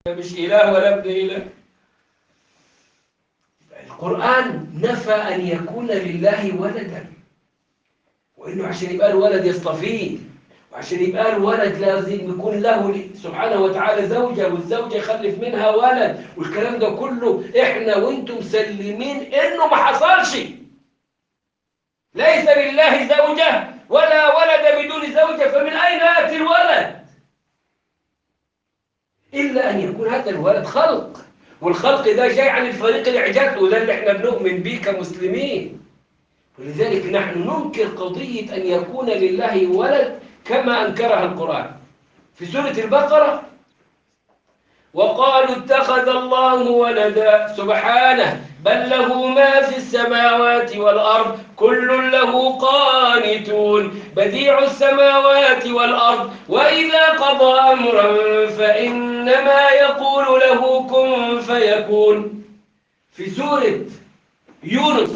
مش إله ولا ابن إله القرآن نفى أن يكون لله ولدا وإنه عشان يبقى له ولد يصطفيه وعشان يبقى له ولد لازم يكون له سبحانه وتعالى زوجة والزوجة يخلف منها ولد والكلام ده كله إحنا وإنتم مسلمين إنه ما حصلش ليس لله زوجة ولا ولد بدون زوجة فمن أين يأتي الولد إلا أن يكون هذا الولد خلق والخلق ده جاي عن الفريق الإعجاز وده اللي احنا بنؤمن به كمسلمين ولذلك نحن ننكر قضية أن يكون لله ولد كما أنكرها القرآن في سورة البقرة وقالوا اتخذ الله ولدا سبحانه بل له ما في السماوات والأرض كل له قانتون بديع السماوات والأرض وإذا قضى أمرا فإنما يقول له كن فيكون في سورة يونس